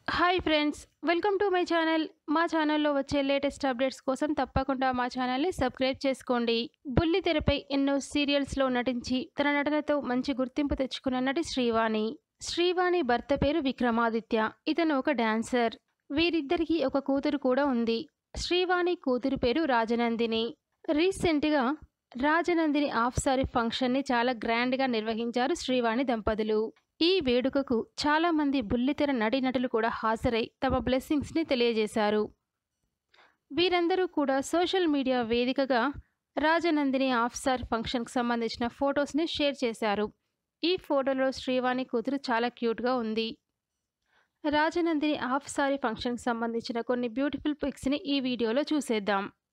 hi friends welcome to my channel మా ఛానల్లో వచ్చే లేటెస్ట్ అప్డేట్స్ కోసం తప్పకుండా మా ఛానల్ని సబ్స్క్రైబ్ చేసుకోండి బుల్లి తెరపై ఎన్నో సీరియల్స్లో నటించి తన నటనతో మంచి గుర్తింపు తెచ్చుకున్న నటి శ్రీవాణి శ్రీవాణి భర్త పేరు విక్రమాదిత్య ఇతను ఒక డాన్సర్ వీరిద్దరికీ ఒక కూతురు కూడా ఉంది శ్రీవాణి కూతురు పేరు రాజనందిని రీసెంట్గా రాజనందిని ఆఫ్ సారీ ఫంక్షన్ని చాలా గ్రాండ్గా నిర్వహించారు శ్రీవాణి దంపతులు ఈ వేడుకకు చాలామంది బుల్లితెర నటీనటులు కూడా హాజరై తమ బ్లెస్సింగ్స్ని తెలియజేశారు వీరందరూ కూడా సోషల్ మీడియా వేదికగా రాజనందిని ఆఫ్ సార్ ఫంక్షన్కి సంబంధించిన ఫొటోస్ని షేర్ చేశారు ఈ ఫోటోలో శ్రీవాణి కూతురు చాలా క్యూట్గా ఉంది రాజనందిని ఆఫ్ సారీ ఫంక్షన్కి సంబంధించిన కొన్ని బ్యూటిఫుల్ పిక్స్ని ఈ వీడియోలో చూసేద్దాం